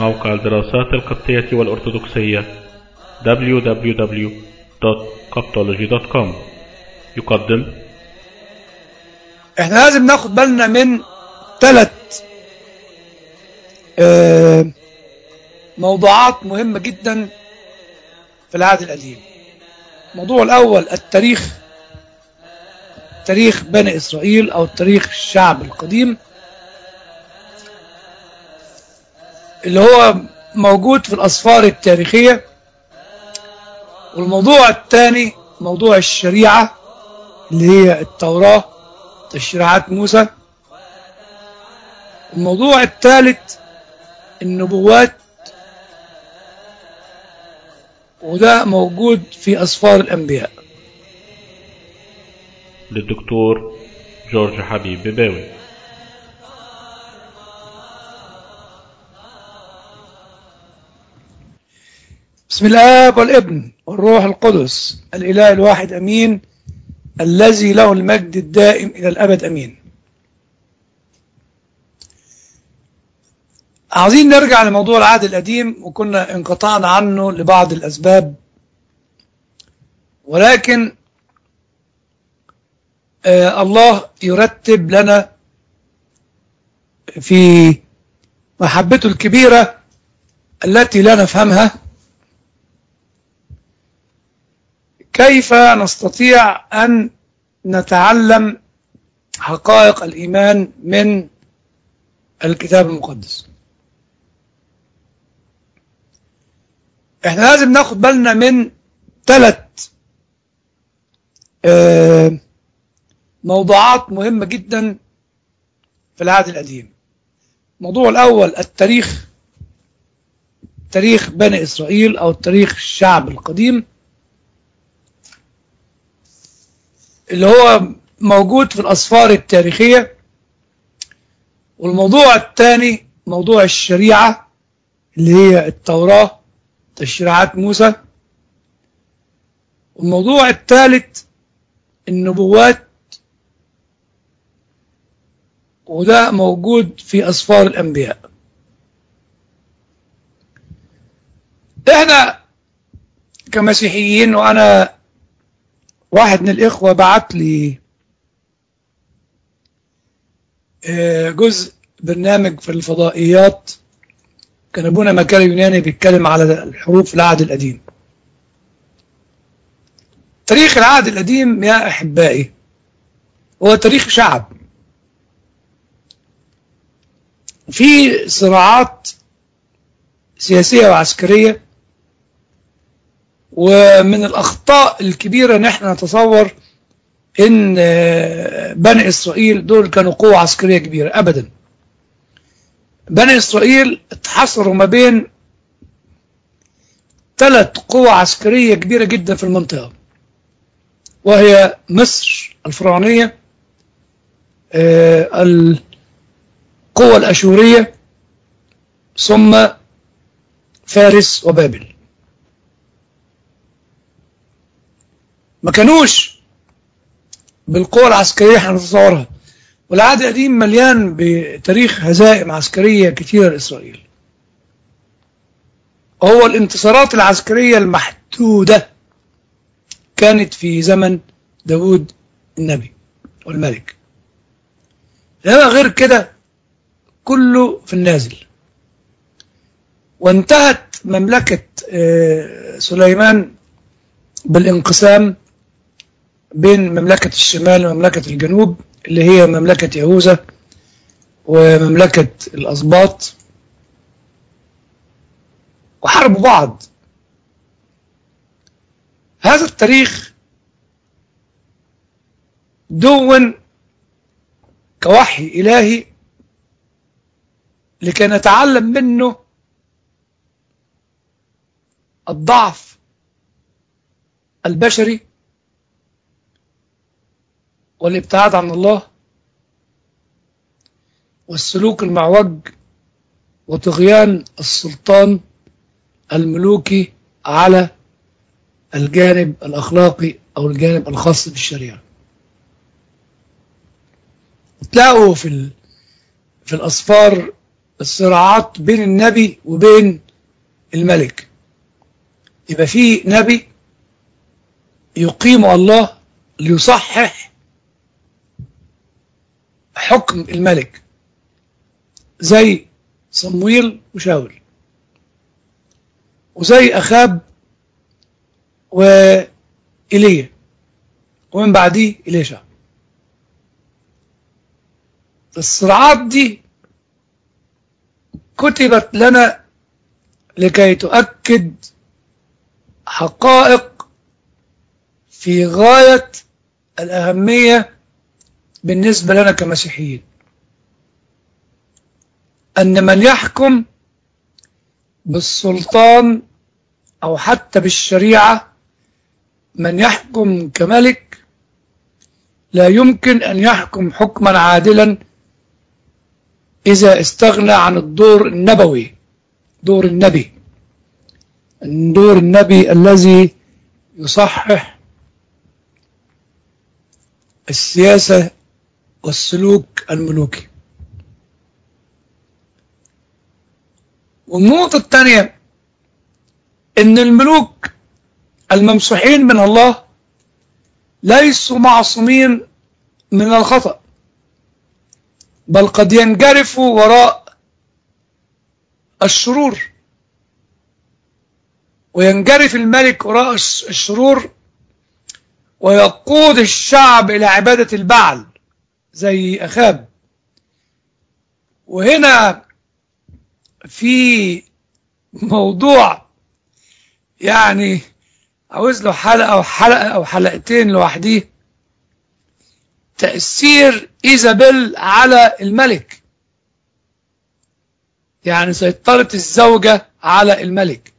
موقع الدراسات القبطية والأرثوذكسية www.coptology.com يقدم احنا لازم ناخد بالنا من ثلاث آه، موضوعات مهمة جدا في العهد القديم الموضوع الأول التاريخ تاريخ بني إسرائيل أو تاريخ الشعب القديم اللي هو موجود في الأسفار التاريخية والموضوع الثاني موضوع الشريعة اللي هي التوراة تشريعات موسى الموضوع الثالث النبوات وده موجود في أسفار الأنبياء للدكتور جورج حبيب بباوي بسم الآب والابن والروح القدس الإله الواحد أمين الذي له المجد الدائم إلى الأبد أمين عاوزين نرجع لموضوع العهد القديم وكنا انقطعنا عنه لبعض الأسباب ولكن آه الله يرتب لنا في محبته الكبيرة التي لا نفهمها كيف نستطيع أن نتعلم حقائق الإيمان من الكتاب المقدس احنا لازم ناخد بالنا من ثلاث آه موضوعات مهمة جدا في العهد القديم الموضوع الأول التاريخ تاريخ بني إسرائيل أو تاريخ الشعب القديم اللي هو موجود في الأسفار التاريخية والموضوع الثاني موضوع الشريعة اللي هي التوراة تشريعات موسى والموضوع الثالث النبوات وده موجود في أسفار الأنبياء احنا كمسيحيين وأنا واحد من الإخوة بعت لي جزء برنامج في الفضائيات كان أبونا مكاري يوناني بيتكلم على الحروف العهد القديم تاريخ العهد القديم يا أحبائي هو تاريخ شعب في صراعات سياسية وعسكرية ومن الأخطاء الكبيرة نحن نتصور إن بني إسرائيل دول كانوا قوة عسكرية كبيرة أبدا بني إسرائيل اتحصروا ما بين ثلاث قوى عسكرية كبيرة جدا في المنطقة وهي مصر الفرعونية القوة الأشورية ثم فارس وبابل ما كانوش بالقوة العسكرية احنا نتصورها والعهد القديم مليان بتاريخ هزائم عسكرية كثيرة لإسرائيل هو الانتصارات العسكرية المحدودة كانت في زمن داود النبي والملك لما غير كده كله في النازل وانتهت مملكة سليمان بالانقسام بين مملكة الشمال ومملكة الجنوب اللي هي مملكة يهوذا ومملكة الأسباط وحاربوا بعض هذا التاريخ دون كوحي إلهي لكي نتعلم منه الضعف البشري والابتعاد عن الله والسلوك المعوج وطغيان السلطان الملوكي على الجانب الأخلاقي أو الجانب الخاص بالشريعة تلاقوا في ال... في الأسفار الصراعات بين النبي وبين الملك يبقى في نبي يقيم الله ليصحح حكم الملك زي صمويل وشاول وزي أخاب وإيليا ومن بعديه إليشع الصراعات دي كتبت لنا لكي تؤكد حقائق في غاية الأهمية بالنسبة لنا كمسيحيين أن من يحكم بالسلطان أو حتى بالشريعة من يحكم كملك لا يمكن أن يحكم حكما عادلا إذا استغنى عن الدور النبوي دور النبي دور النبي الذي يصحح السياسة والسلوك الملوكي والنقطة الثانية ان الملوك الممسوحين من الله ليسوا معصومين من الخطأ بل قد ينجرفوا وراء الشرور وينجرف الملك وراء الشرور ويقود الشعب إلى عبادة البعل زي أخاب وهنا في موضوع يعني عاوز له حلقة أو حلقة أو حلقتين لوحديه تأثير إيزابيل على الملك يعني سيطرة الزوجة على الملك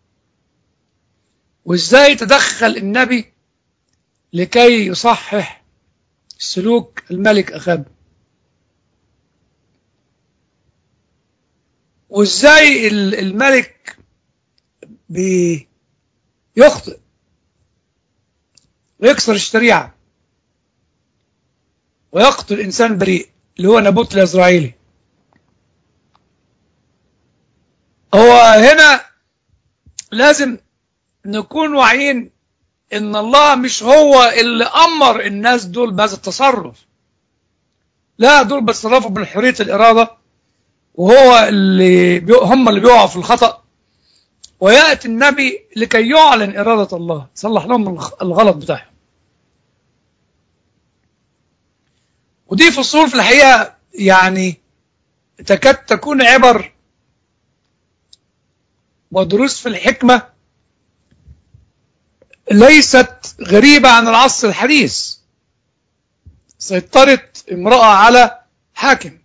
وإزاي تدخل النبي لكي يصحح سلوك الملك أخاب وإزاي الملك بيخطئ ويكسر الشريعة ويقتل إنسان بريء اللي هو نبوت الإسرائيلي هو هنا لازم نكون واعيين ان الله مش هو اللي امر الناس دول بهذا التصرف لا دول بيتصرفوا بالحريه الاراده وهو اللي بي... هم اللي بيقعوا في الخطا وياتي النبي لكي يعلن اراده الله يصلح لهم الغلط بتاعهم ودي فصول في الحقيقه يعني تكاد تكون عبر ودروس في الحكمه ليست غريبة عن العصر الحديث سيطرت امرأة على حاكم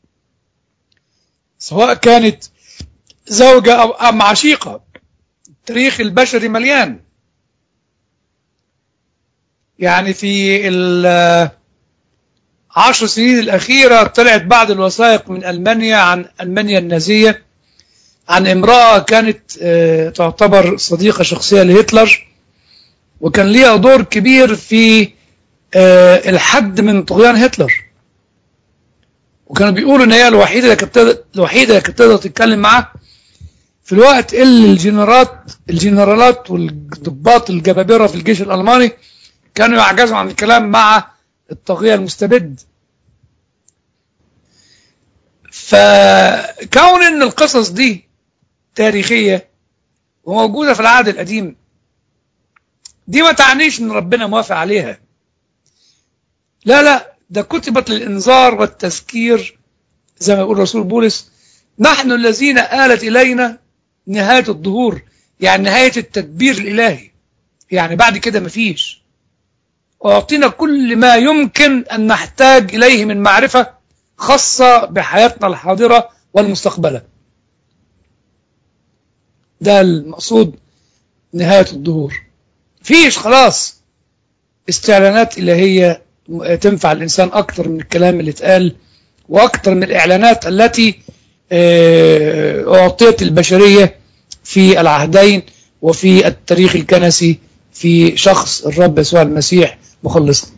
سواء كانت زوجة أو أم عشيقة التاريخ البشري مليان يعني في العشر سنين الأخيرة طلعت بعض الوثائق من ألمانيا عن ألمانيا النازية عن امرأة كانت تعتبر صديقة شخصية لهتلر وكان ليها دور كبير في الحد من طغيان هتلر وكانوا بيقولوا ان هي الوحيده اللي كانت الوحيده اللي كانت تقدر تتكلم معاه في الوقت اللي الجنرالات الجنرالات والضباط الجبابره في الجيش الالماني كانوا يعجزوا عن الكلام مع الطاغيه المستبد فكون ان القصص دي تاريخيه وموجوده في العهد القديم دي ما تعنيش ان ربنا موافق عليها لا لا ده كتبت للانذار والتذكير زي ما يقول رسول بولس نحن الذين آلت إلينا نهاية الظهور يعني نهاية التدبير الإلهي يعني بعد كده مفيش وأعطينا كل ما يمكن أن نحتاج إليه من معرفة خاصة بحياتنا الحاضرة والمستقبلة ده المقصود نهاية الظهور فيش خلاص استعلانات إلهية تنفع الإنسان أكتر من الكلام اللي اتقال وأكتر من الإعلانات التي أعطيت البشرية في العهدين وفي التاريخ الكنسي في شخص الرب يسوع المسيح مخلصنا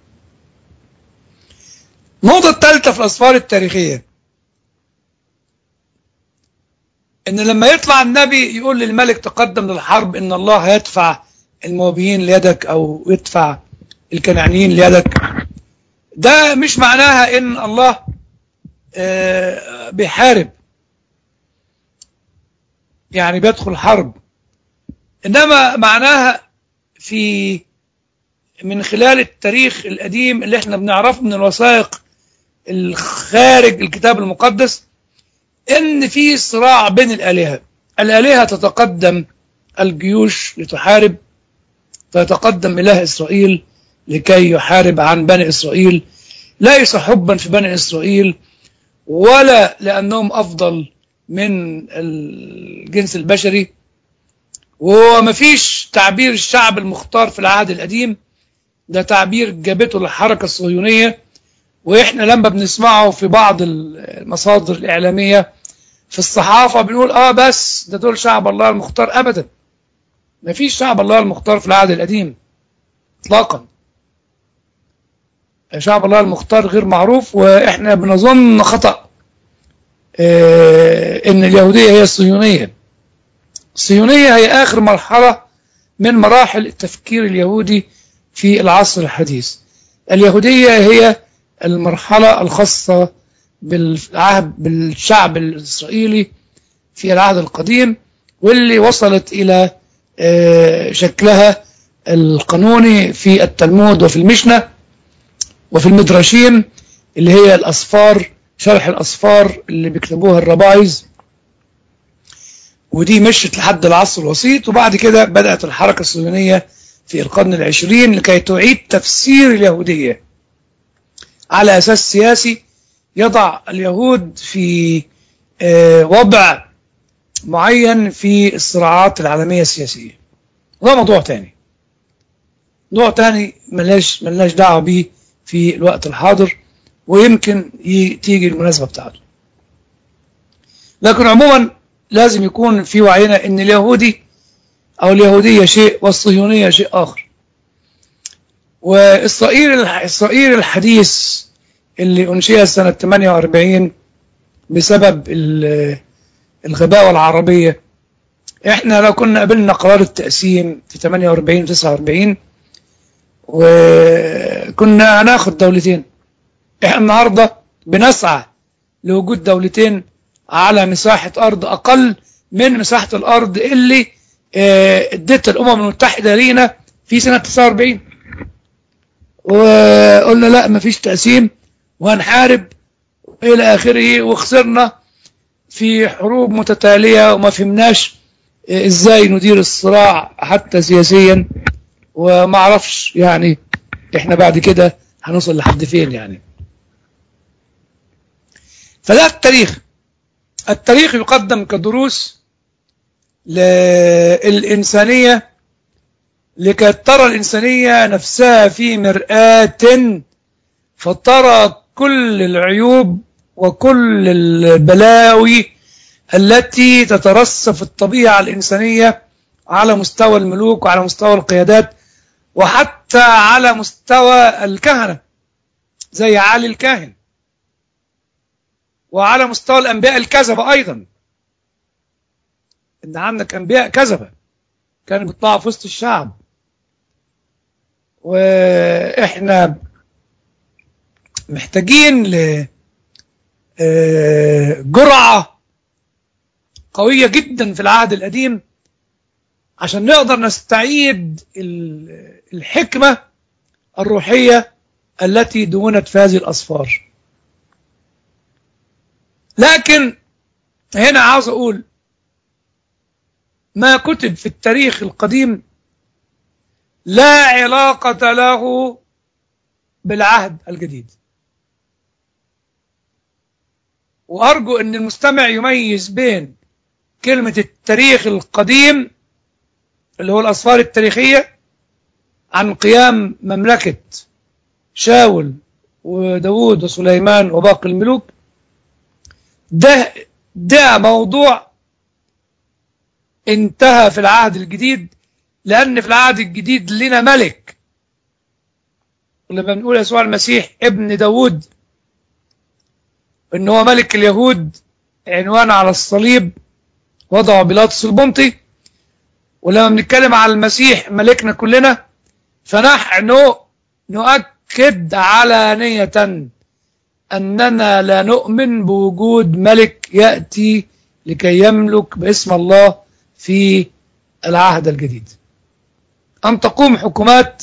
النقطة الثالثة في الأسفار التاريخية ان لما يطلع النبي يقول للملك تقدم للحرب ان الله يدفع الموابيين ليدك او يدفع الكنعانيين ليدك ده مش معناها ان الله آه، بيحارب يعني بيدخل حرب انما معناها في من خلال التاريخ القديم اللي احنا بنعرفه من الوثائق الخارج الكتاب المقدس ان في صراع بين الالهه الالهه تتقدم الجيوش لتحارب فيتقدم اله اسرائيل لكي يحارب عن بني اسرائيل ليس حبا في بني اسرائيل ولا لانهم افضل من الجنس البشري ومفيش تعبير الشعب المختار في العهد القديم ده تعبير جابته الحركة الصهيونية وإحنا لما بنسمعه في بعض المصادر الإعلامية في الصحافة بنقول آه بس ده دول شعب الله المختار أبدا مفيش شعب الله المختار في العهد القديم إطلاقا شعب الله المختار غير معروف وإحنا بنظن خطأ آه إن اليهودية هي الصهيونية الصهيونية هي آخر مرحلة من مراحل التفكير اليهودي في العصر الحديث اليهودية هي المرحلة الخاصة بالعهد بالشعب الإسرائيلي في العهد القديم واللي وصلت إلى شكلها القانوني في التلمود وفي المشنة وفي المدرشين اللي هي الأصفار شرح الأصفار اللي بيكتبوها الربايز ودي مشت لحد العصر الوسيط وبعد كده بدأت الحركة الصهيونية في القرن العشرين لكي تعيد تفسير اليهودية على أساس سياسي يضع اليهود في وضع معين في الصراعات العالمية السياسية وده موضوع تاني موضوع تاني ملاش, ملاش دعوة بيه في الوقت الحاضر ويمكن تيجي المناسبة بتاعته لكن عموما لازم يكون في وعينا ان اليهودي او اليهودية شيء والصهيونية شيء اخر واسرائيل اسرائيل الحديث اللي انشئ سنة 48 بسبب الغباوة العربية احنا لو كنا قبلنا قرار التقسيم في 48 و 49 وكنا هناخد دولتين احنا النهارده بنسعى لوجود دولتين على مساحة أرض أقل من مساحة الأرض اللي اديتها الأمم المتحدة لينا في سنة 49 وقلنا لا مفيش تقسيم وهنحارب إلى آخره وخسرنا في حروب متتالية وما فهمناش إزاي ندير الصراع حتى سياسيا وما عرفش يعني إحنا بعد كده هنوصل لحد فين يعني فده التاريخ التاريخ يقدم كدروس للإنسانية لكي ترى الإنسانية نفسها في مرآة فترى كل العيوب وكل البلاوي التي تترسف الطبيعة الإنسانية على مستوى الملوك وعلى مستوى القيادات وحتى على مستوى الكهنة زي علي الكاهن وعلى مستوى الأنبياء الكذبة أيضا إن عندك أنبياء كذبة كانوا بيطلعوا في وسط الشعب وإحنا محتاجين ل جرعة قوية جدا في العهد القديم عشان نقدر نستعيد الحكمة الروحية التي دونت في هذه الأصفار لكن هنا عاوز أقول ما كتب في التاريخ القديم لا علاقة له بالعهد الجديد وأرجو أن المستمع يميز بين كلمة التاريخ القديم اللي هو الأصفار التاريخية عن قيام مملكة شاول وداود وسليمان وباقي الملوك ده ده موضوع انتهى في العهد الجديد لأن في العهد الجديد لنا ملك ولما بنقول يسوع المسيح ابن داود ان هو ملك اليهود عنوان على الصليب وضعه بيلاطس البنطي ولما بنتكلم على المسيح ملكنا كلنا فنحن نؤكد علانية أننا لا نؤمن بوجود ملك يأتي لكي يملك باسم الله في العهد الجديد أن تقوم حكومات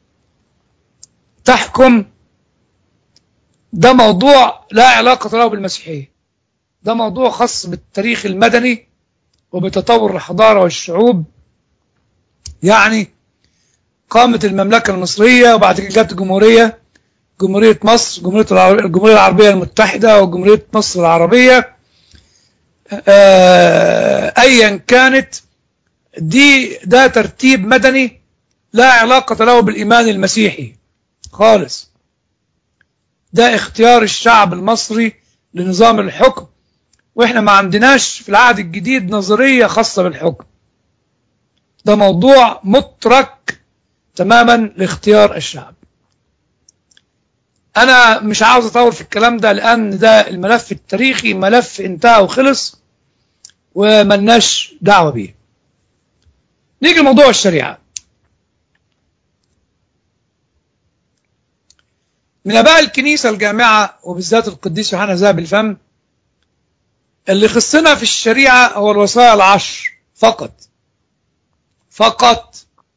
تحكم ده موضوع لا علاقة له بالمسيحية ده موضوع خاص بالتاريخ المدني وبتطور الحضارة والشعوب يعني قامت المملكة المصرية وبعد كده جت الجمهورية جمهورية مصر جمهورية العربية, الجمهورية العربية المتحدة وجمهورية مصر العربية أيا كانت دي ده ترتيب مدني لا علاقة له بالإيمان المسيحي خالص ده اختيار الشعب المصري لنظام الحكم واحنا ما عندناش في العهد الجديد نظرية خاصة بالحكم ده موضوع مترك تماما لاختيار الشعب انا مش عاوز اطول في الكلام ده لان ده الملف التاريخي ملف انتهى وخلص وملناش دعوة بيه نيجي لموضوع الشريعة من اباء الكنيسة الجامعة وبالذات القديس يوحنا ذهب الفم اللي خصنا في الشريعة هو الوصايا العشر فقط فقط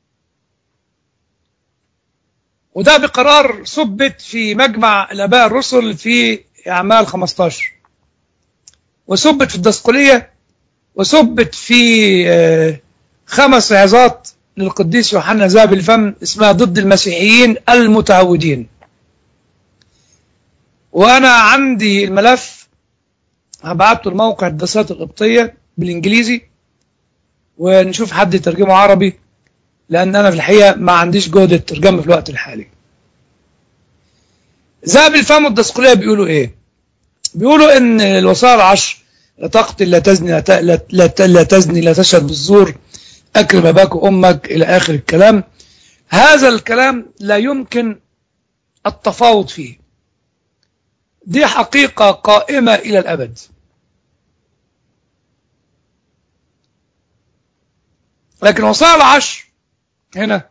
وده بقرار ثبت في مجمع الاباء الرسل في اعمال 15 وثبت في الدسقلية وثبت في خمس عظات للقديس يوحنا ذهب الفم اسمها ضد المسيحيين المتعودين وانا عندي الملف هبعته الموقع الدراسات القبطية بالانجليزي ونشوف حد يترجمه عربي لان انا في الحقيقة ما عنديش جهد الترجمة في الوقت الحالي ذهب الفم والدسقلية بيقولوا ايه بيقولوا ان الوصايا العشر لا تقتل لا تزني لا, ت... لا... لا, ت... لا تزني لا تشهد بالزور اكرم اباك وامك الى اخر الكلام هذا الكلام لا يمكن التفاوض فيه دي حقيقة قائمة إلى الأبد لكن وصايا العشر هنا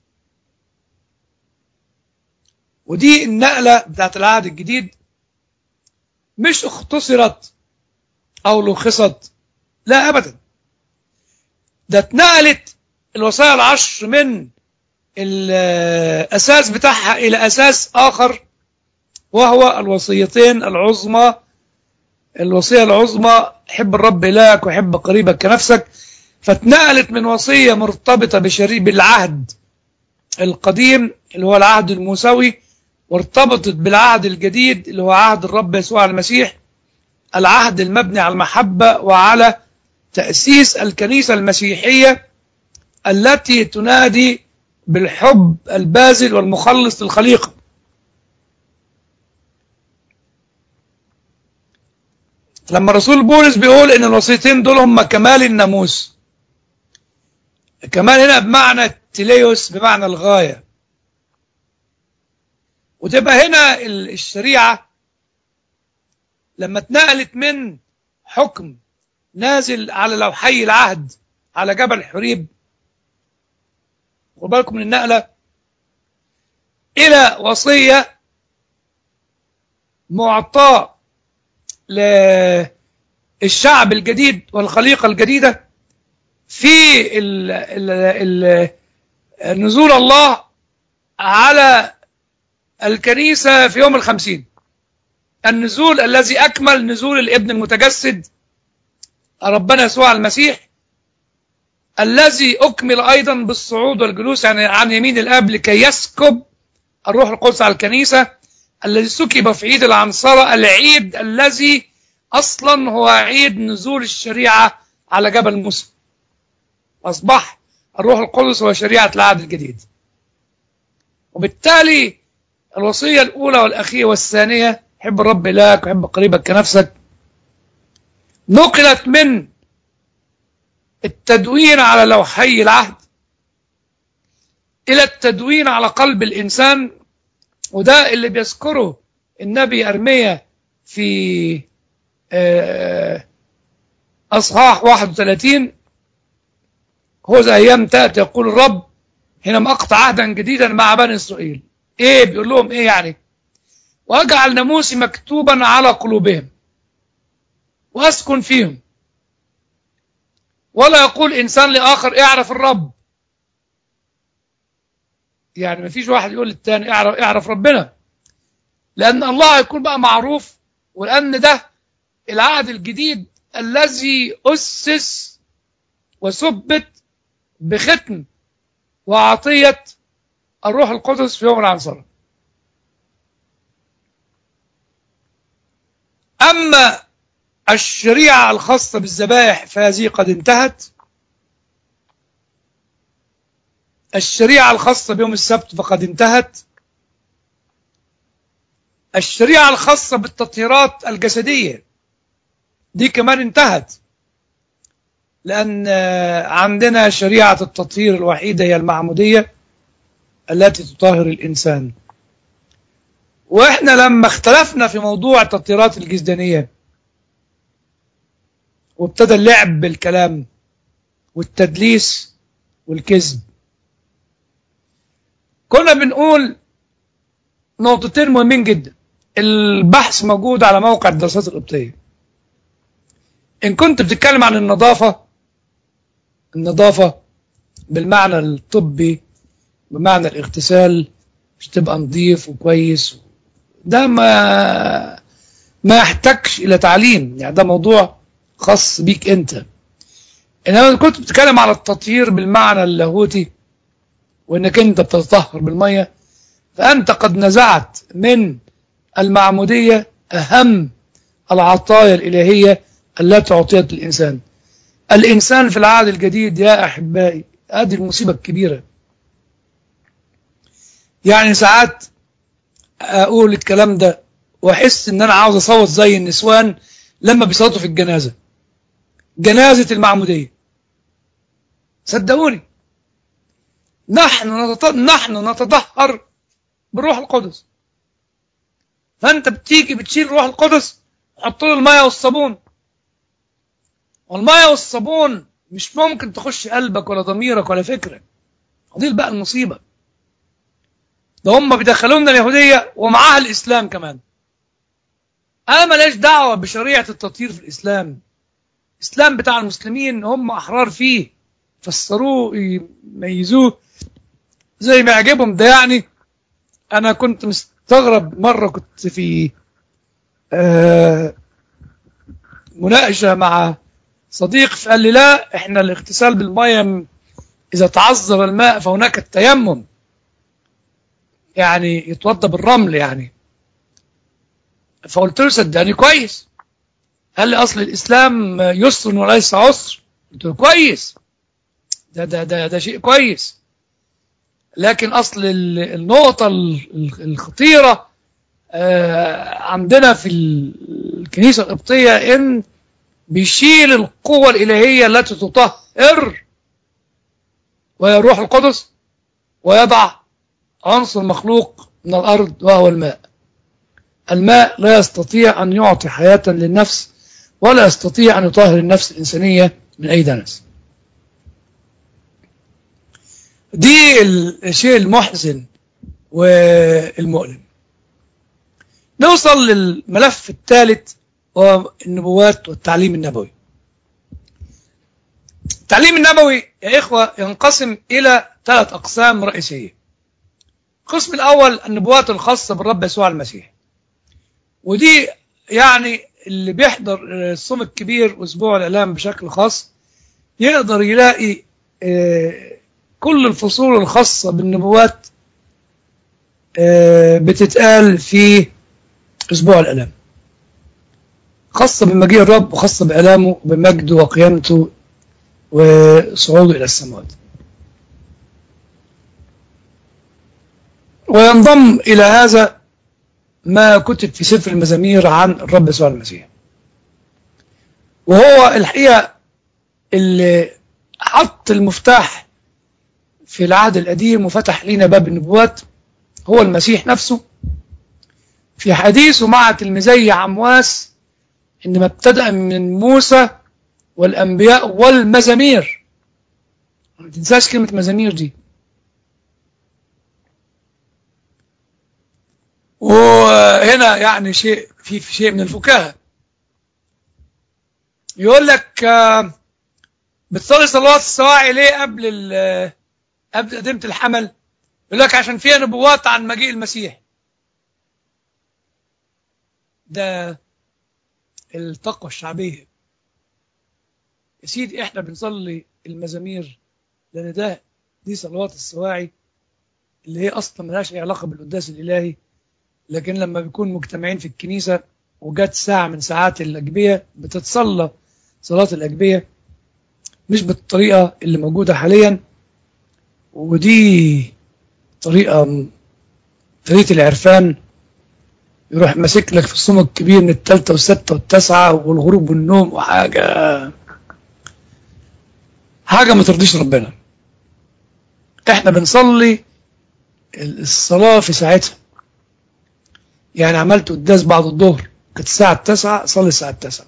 ودي النقلة بتاعت العهد الجديد مش اختصرت أو لخصت لا أبدا ده اتنقلت الوصايا العشر من الأساس بتاعها إلى أساس آخر وهو الوصيتين العظمى الوصية العظمى حب الرب إلهك وحب قريبك كنفسك فاتنقلت من وصية مرتبطة بشريع بالعهد القديم اللي هو العهد الموسوي وارتبطت بالعهد الجديد اللي هو عهد الرب يسوع المسيح العهد المبني على المحبة وعلى تأسيس الكنيسة المسيحية التي تنادي بالحب البازل والمخلص للخليقة لما الرسول بولس بيقول ان الوصيتين دول هم كمال الناموس كمال هنا بمعنى التليوس بمعنى الغاية وتبقى هنا الشريعة لما اتنقلت من حكم نازل على لوحي العهد على جبل حريب خد بالكم من النقلة إلى وصية معطاة للشعب الجديد والخليقة الجديدة في ال ال ال نزول الله على الكنيسة في يوم الخمسين النزول الذي أكمل نزول الابن المتجسد ربنا يسوع المسيح الذي أكمل أيضا بالصعود والجلوس يعني عن يمين الآب لكي يسكب الروح القدس على الكنيسة الذي سكب في عيد العنصرة العيد الذي أصلا هو عيد نزول الشريعة على جبل موسى أصبح الروح القدس هو شريعة العهد الجديد وبالتالي الوصية الأولى والأخيرة والثانية حب الرب إلهك وحب قريبك كنفسك نقلت من التدوين على لوحي العهد إلى التدوين على قلب الإنسان وده اللي بيذكره النبي أرميا في أصحاح 31 هو زي أيام تأتي يقول الرب حينما أقطع عهدا جديدا مع بني إسرائيل إيه بيقول لهم إيه يعني وأجعل ناموسي مكتوبا على قلوبهم وأسكن فيهم ولا يقول إنسان لآخر اعرف الرب يعني ما فيش واحد يقول للتاني اعرف, اعرف ربنا لأن الله هيكون بقى معروف ولأن ده العهد الجديد الذي أسس وثبت بختم وعطية الروح القدس في يوم العنصرة أما الشريعة الخاصة بالذبائح فهذه قد انتهت الشريعة الخاصة بيوم السبت فقد انتهت الشريعة الخاصة بالتطهيرات الجسدية دي كمان انتهت لأن عندنا شريعة التطهير الوحيدة هي المعمودية التي تطهر الإنسان وإحنا لما اختلفنا في موضوع التطهيرات الجسدانية وابتدى اللعب بالكلام والتدليس والكذب كنا بنقول نقطتين مهمين جدا البحث موجود على موقع الدراسات القبطية إن كنت بتتكلم عن النظافة النظافة بالمعنى الطبي بمعنى الاغتسال مش تبقى نظيف وكويس ده ما ما يحتاجش إلى تعليم يعني ده موضوع خاص بيك أنت إنما كنت بتتكلم على التطهير بالمعنى اللاهوتي وإنك أنت بتتطهر بالمية فأنت قد نزعت من المعمودية أهم العطايا الإلهية التي أعطيت للإنسان الإنسان في العهد الجديد يا أحبائي هذه المصيبة الكبيرة يعني ساعات أقول الكلام ده وأحس إن أنا عاوز أصوت زي النسوان لما بيصوتوا في الجنازة جنازة المعمودية صدقوني نحن نحن نتطهر بالروح القدس فأنت بتيجي بتشيل الروح القدس حط له المية والصابون والمية والصابون مش ممكن تخش قلبك ولا ضميرك ولا فكرك دي بقى المصيبة ده هم بيدخلوا لنا اليهودية ومعاها الإسلام كمان أنا ماليش دعوة بشريعة التطهير في الإسلام الإسلام بتاع المسلمين هم أحرار فيه فسروه يميزوه زي ما يعجبهم ده يعني أنا كنت مستغرب مرة كنت في آه مناقشة مع صديق فقال لي لا احنا الاغتسال بالمية إذا تعذر الماء فهناك التيمم يعني يتوضى بالرمل يعني فقلت له صدقني كويس قال لي أصل الإسلام يسر وليس عسر قلت له كويس ده ده ده ده شيء كويس لكن أصل النقطة الخطيرة عندنا في الكنيسة القبطية إن بيشيل القوة الإلهية التي تطهر وهي الروح القدس ويضع عنصر مخلوق من الأرض وهو الماء الماء لا يستطيع أن يعطي حياة للنفس ولا يستطيع أن يطهر النفس الإنسانية من أي دنس دي الشيء المحزن والمؤلم نوصل للملف الثالث وهو النبوات والتعليم النبوي التعليم النبوي يا إخوة ينقسم إلى ثلاث أقسام رئيسية القسم الأول النبوات الخاصة بالرب يسوع المسيح ودي يعني اللي بيحضر الصوم الكبير واسبوع الإعلام بشكل خاص يقدر يلاقي كل الفصول الخاصة بالنبوات بتتقال في أسبوع الإعلام خاصة بمجيء الرب وخاصة بإعلامه بمجده وقيامته وصعوده إلى السماوات وينضم إلى هذا ما كتب في سفر المزامير عن الرب يسوع المسيح وهو الحقيقة اللي حط المفتاح في العهد القديم وفتح لنا باب النبوات هو المسيح نفسه في حديثه مع تلميذي عمواس إنما ابتدأ من موسى والأنبياء والمزامير ما تنساش كلمة مزامير دي وهنا يعني شيء في في شيء من الفكاهة يقول لك آه، بتصلي صلوات السواعي ليه قبل ال- قبل قديمة الحمل يقول لك عشان فيها نبوات عن مجيء المسيح ده التقوى الشعبية يا سيدي احنا بنصلي المزامير لان ده دي صلوات السواعي اللي هي اصلا ملهاش اي علاقه بالقداس الالهي لكن لما بيكون مجتمعين في الكنيسه وجت ساعه من ساعات الاجبيه بتتصلى صلاه الاجبيه مش بالطريقه اللي موجوده حاليا ودي طريقه طريقه العرفان يروح ماسك لك في الصوم الكبير من الثالثه والسته والتاسعه والغروب والنوم وحاجه حاجه ما ترضيش ربنا احنا بنصلي الصلاه في ساعتها يعني عملت قداس بعد الظهر كانت الساعه التاسعة صلي الساعه التاسعة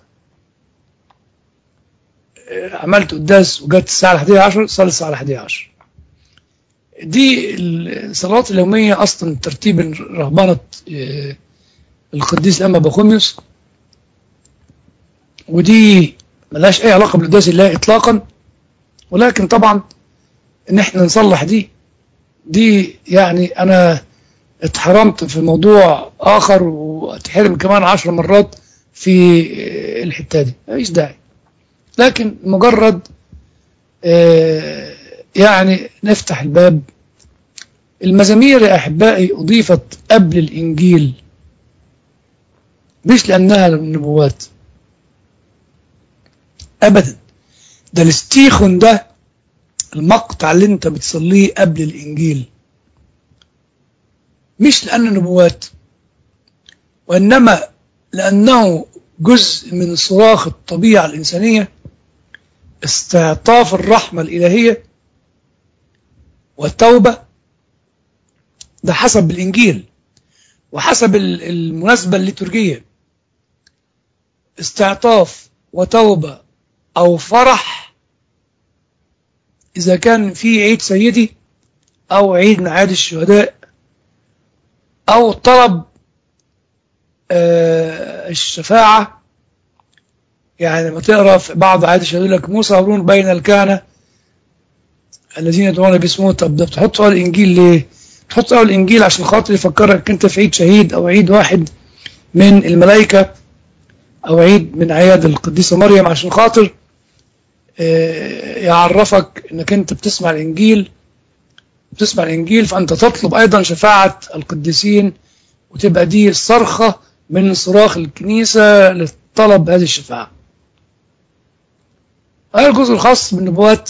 اه، عملت قداس وجت الساعه 11 صلي الساعه 11 دي الصلوات اليوميه اصلا ترتيب رهبنه اه، القديس الأنبا بخوميوس ودي ملهاش أي علاقة بالقداس الله إطلاقا ولكن طبعا إن إحنا نصلح دي دي يعني أنا اتحرمت في موضوع آخر واتحرم كمان عشر مرات في الحتة دي مفيش داعي لكن مجرد آه، يعني نفتح الباب المزامير يا أحبائي أضيفت قبل الإنجيل مش لأنها النبوات أبدا ده الاستيخون ده المقطع اللي انت بتصليه قبل الإنجيل مش لأنه نبوات وإنما لأنه جزء من صراخ الطبيعة الإنسانية استعطاف الرحمة الإلهية والتوبة ده حسب الإنجيل وحسب ال- المناسبة الليتورجية استعطاف وتوبة أو فرح إذا كان في عيد سيدي أو عيد معاد الشهداء أو طلب آه، الشفاعة يعني لما تقرا في بعض آيات الشهداء يقول لك موسى هارون بين الكهنة الذين يدعون باسمه طب ده بتحط أول الإنجيل ليه؟ تحط أول الإنجيل عشان خاطر يفكرك أنت في عيد شهيد أو عيد واحد من الملائكة أو عيد من أعياد القديسة مريم عشان خاطر آه، يعرفك أنك أنت بتسمع الإنجيل بتسمع الإنجيل فأنت تطلب أيضا شفاعة القديسين وتبقى دي الصرخة من صراخ الكنيسة لطلب هذه الشفاعة هذا الجزء الخاص بالنبوات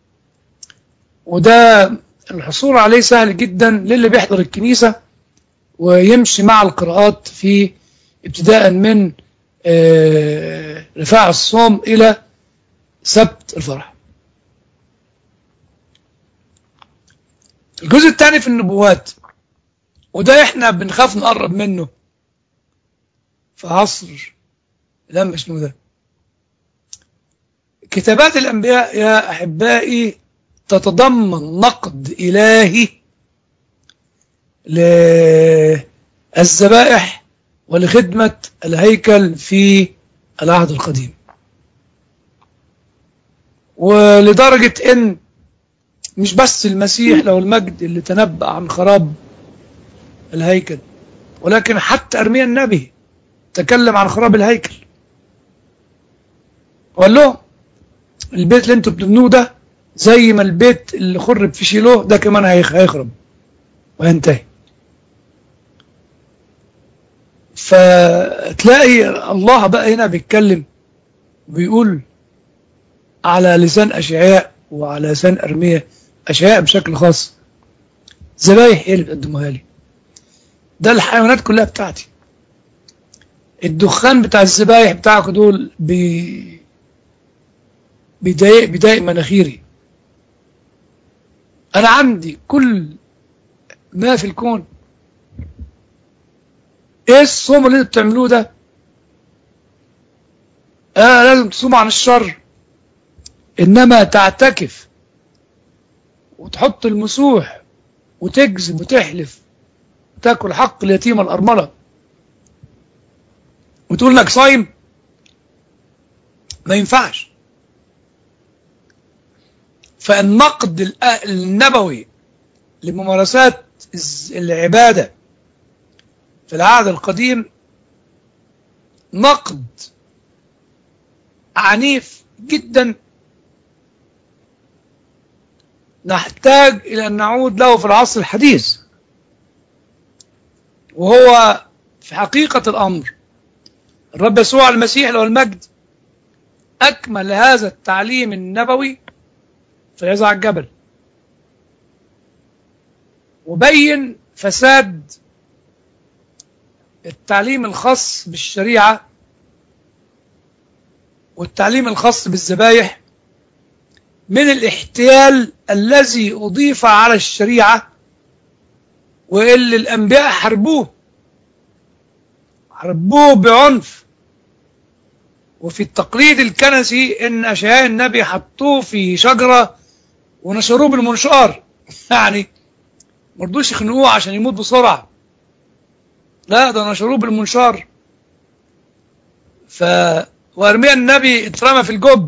وده الحصول عليه سهل جدا للي بيحضر الكنيسة ويمشي مع القراءات في ابتداء من آه، رفاع الصوم إلى سبت الفرح الجزء الثاني في النبوات وده احنا بنخاف نقرب منه في عصر لما شنو ده كتابات الأنبياء يا أحبائي تتضمن نقد إلهي للذبائح ولخدمة الهيكل في العهد القديم ولدرجة ان مش بس المسيح له المجد اللي تنبأ عن خراب الهيكل ولكن حتى أرميا النبي تكلم عن خراب الهيكل وقال لهم البيت اللي انتوا بتبنوه ده زي ما البيت اللي خرب في شيلوه ده كمان هيخ- هيخرب وينتهي فتلاقي الله بقى هنا بيتكلم بيقول على لسان أشعياء وعلى لسان أرميا أشعياء بشكل خاص ذبايح ايه اللي بتقدموها لي ده الحيوانات كلها بتاعتي الدخان بتاع الذبايح بتاعكم دول بي بيضايق بيضايق مناخيري انا عندي كل ما في الكون ايه الصوم اللي انتوا بتعملوه ده اه لازم تصوموا عن الشر إنما تعتكف وتحط المسوح وتكذب وتحلف وتاكل حق اليتيمة الأرملة وتقول لك صايم ما ينفعش فالنقد الأ- النبوي لممارسات الز- العبادة في العهد القديم نقد عنيف جدا نحتاج إلى أن نعود له في العصر الحديث وهو في حقيقة الأمر الرب يسوع المسيح له المجد أكمل هذا التعليم النبوي في عظة على الجبل وبين فساد التعليم الخاص بالشريعة والتعليم الخاص بالذبايح من الاحتيال الذي أضيف على الشريعة واللي الأنبياء حربوه حربوه بعنف وفي التقليد الكنسي إن أشياء النبي حطوه في شجرة ونشروه بالمنشار يعني مرضوش يخنقوه عشان يموت بسرعة لا ده نشروه بالمنشار ف وارميا النبي اترمى في الجب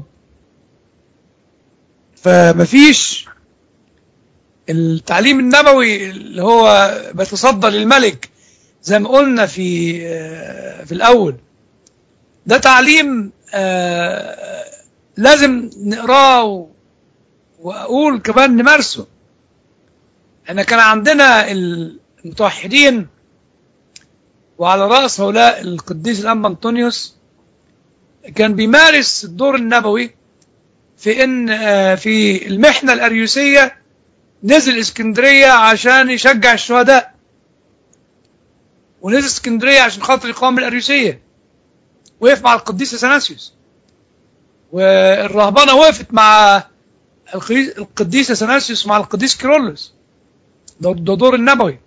فمفيش التعليم النبوي اللي هو بيتصدى للملك زي ما قلنا في آه، في الاول ده تعليم آه، لازم نقراه و- واقول كمان نمارسه احنا كان عندنا المتوحدين وعلى رأس هؤلاء القديس الأنبا أنطونيوس كان بيمارس الدور النبوي في إن آه، في المحنة الأريوسية نزل اسكندرية عشان يشجع الشهداء ونزل اسكندرية عشان خاطر يقاوم الأريوسية وقف مع القديس اثناسيوس والرهبنة وقفت مع القديس- القديس اثناسيوس مع القديس كيرلس ده ده دور النبوي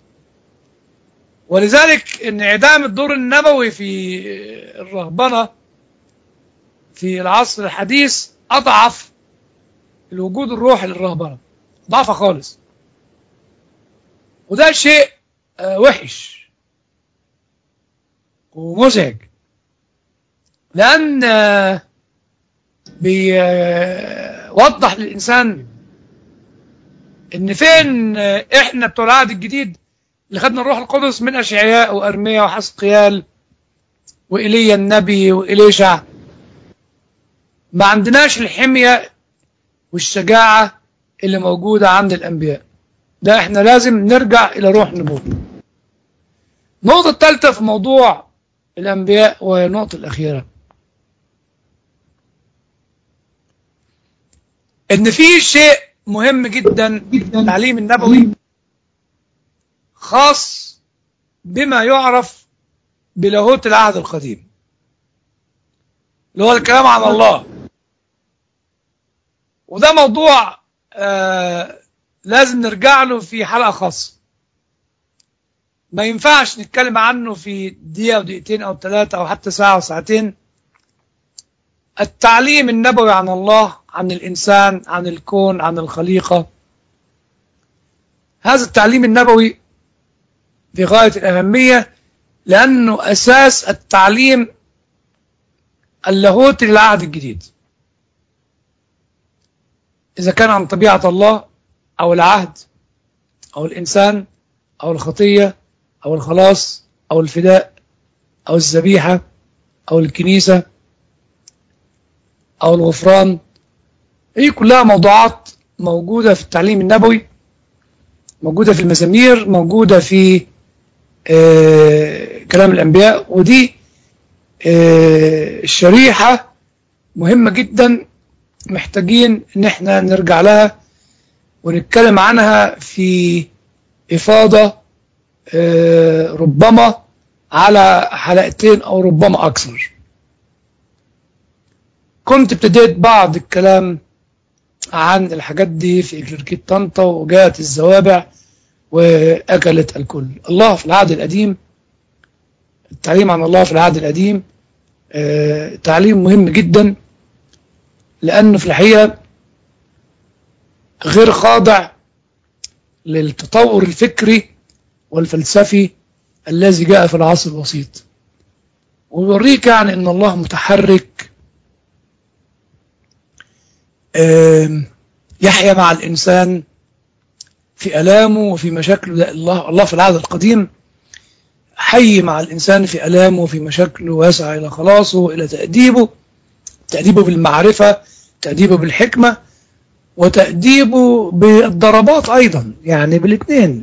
ولذلك انعدام الدور النبوي في الرهبنة في العصر الحديث أضعف الوجود الروحي للرهبنة ضعفة خالص وده شيء آه، وحش ومزعج لأن آه، بيوضح للإنسان إن فين آه، إحنا بتوع العهد الجديد اللي خدنا الروح القدس من أشعياء وأرميا وحسقيال وإيليا النبي وإليشع ما عندناش الحمية والشجاعة اللي موجودة عند الأنبياء ده احنا لازم نرجع إلى روح النبوة النقطة الثالثة في موضوع الأنبياء وهي النقطة الأخيرة إن في شيء مهم جدا جدا التعليم النبوي خاص بما يعرف بلاهوت العهد القديم اللي هو الكلام عن الله وده موضوع آه لازم نرجع له في حلقة خاصة ما ينفعش نتكلم عنه في دقيقة أو دقيقتين أو ثلاثة أو حتى ساعة أو ساعتين التعليم النبوي عن الله عن الإنسان عن الكون عن الخليقة هذا التعليم النبوي في غاية الأهمية لأنه أساس التعليم اللاهوتي للعهد الجديد إذا كان عن طبيعة الله أو العهد أو الإنسان أو الخطية أو الخلاص أو الفداء أو الذبيحة أو الكنيسة أو الغفران هي كلها موضوعات موجودة في التعليم النبوي موجودة في المزامير موجودة في آه كلام الأنبياء ودي آه الشريحة مهمة جدا محتاجين ان احنا نرجع لها ونتكلم عنها في إفاضة آه ربما على حلقتين أو ربما أكثر كنت ابتديت بعض الكلام عن الحاجات دي في إكليركيت طنطا وجاءت الزوابع وأكلت الكل الله في العهد القديم التعليم عن الله في العهد القديم آه تعليم مهم جدا لأنه في الحقيقة غير خاضع للتطور الفكري والفلسفي الذي جاء في العصر الوسيط ويوريك يعني ان الله متحرك يحيا مع الانسان في الامه وفي مشاكله ده الله الله في العهد القديم حي مع الانسان في الامه وفي مشاكله ويسعى الى خلاصه والى تاديبه تاديبه بالمعرفه تاديبه بالحكمه وتاديبه بالضربات ايضا يعني بالاثنين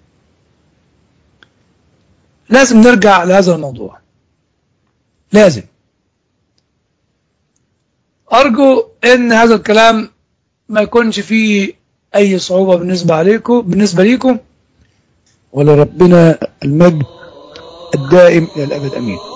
لازم نرجع لهذا الموضوع لازم أرجو أن هذا الكلام ما يكونش فيه أي صعوبة بالنسبة عليكم بالنسبة ليكم ولربنا المجد الدائم إلى الأبد أمين